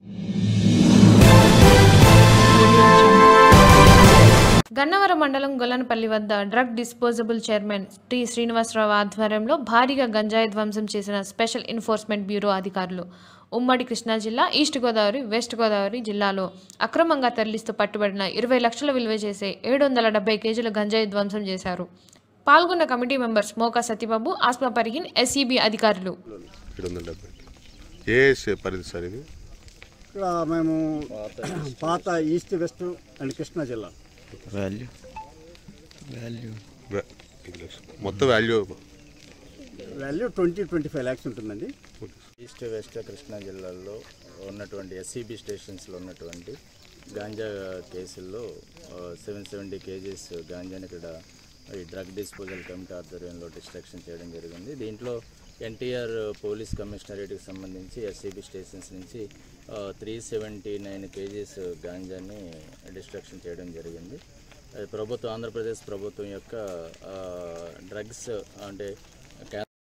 గన్నవరం మండలం గొల్లనపల్లి వద్ద drug disposable chairman T Srinivasarao ఆధ్వర్యంలో భారీగా గంజాయి ధ్వంసం చేసిన స్పెషల్ ఎన్ఫోర్స్మెంట్ బ్యూరో అధికారులు ఉమ్మడి కృష్ణా జిల్లా ఈస్ట్ గోదావరి వెస్ట్ గోదావరి జిల్లాలో అక్రమంగా తరలిస్తూ పట్టుబడిన ఇరవై లక్షల విలువ చేసే ఏడు వందల డెబ్బై కేజీల గంజాయి ధ్వంసం చేశారు పాల్గొన్న committee members Moka Satyababu Asma Parihin SEB అధికారులు ఏడు వందల డెబ్బై ఏ స- పరిధి సార్ ఇది ఇక్కడ మేము పాత ఈస్ట్ వెస్ట్ అండ్ కృష్ణా జిల్లా వాల్యూ వాల్యూ వా- ఐదు లక్షలు. మొత్తం value value twenty twenty five lakhs ఉంటుందండి ఈస్ట్ వెస్ట్ కృష్ణా జిల్లాల్లో ఉన్నటువంటి ఎస్సీబీ స్టేషన్స్లో ఉన్నటువంటి గాంజా కేసుల్లో సెవెన్ సెవెంటీ కేజీస్ గాంజాని ఇక్కడ ఈ డ్రగ్ డిస్పోజల్ కమిటీ ఆధ్వర్యంలో డిస్ట్రక్షన్ చేయడం జరిగింది దీంట్లో ఎన్టీఆర్ పోలీస్ కమిషనరేట్కి సంబంధించి ఎస్సీబీ స్టేషన్స్ నుంచి త్రీ సెవెంటీ నైన్ కేజీస్ గాంజాని డిస్ట్రక్షన్ చేయడం జరిగింది అది ప్రభుత్వం ఆంధ్రప్రదేశ్ ప్రభుత్వం యొక్క డ్రగ్స్ అంటే